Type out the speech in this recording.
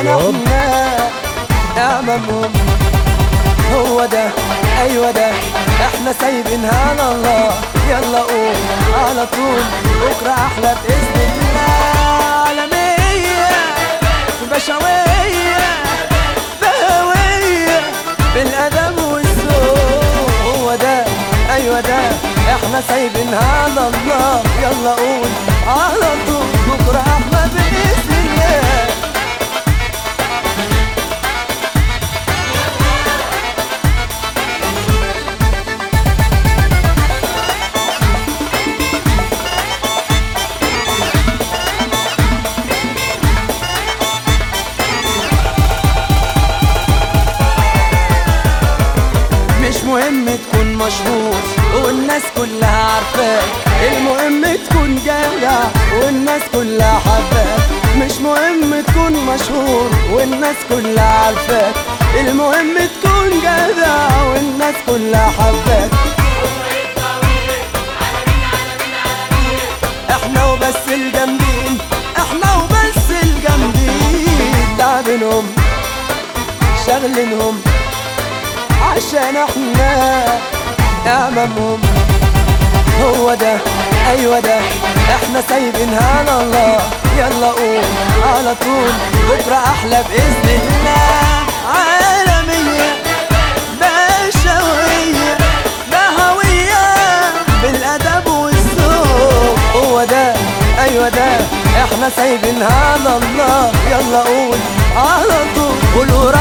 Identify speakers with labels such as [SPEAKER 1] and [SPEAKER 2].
[SPEAKER 1] احنا امامهم هو ده ايوه ده احنا سايبينها على الله يلا قوم على طول بكره احلى باذن الله عالميه بشويه بهويه بالادب والذوق هو ده ايوه ده احنا سايبينها على الله يلا قول على طول بكره احلى باذن الله مش مهم تكون مشهور والناس كلها عارفاك المهم تكون جدع والناس كلها حباك مش مهم تكون مشهور والناس كلها عارفاك المهم تكون جدع والناس كلها حباك احنا وبس الجامدين احنا وبس الجامدين تعبنهم شغلنهم عشان احنا امامهم هو ده ايوه ده احنا سايبينها على الله يلا قوم على طول بكره احلى باذن الله عالميه بشويه بهويه بالادب والذوق هو ده ايوه ده احنا سايبينها على الله يلا قول على طول قولوا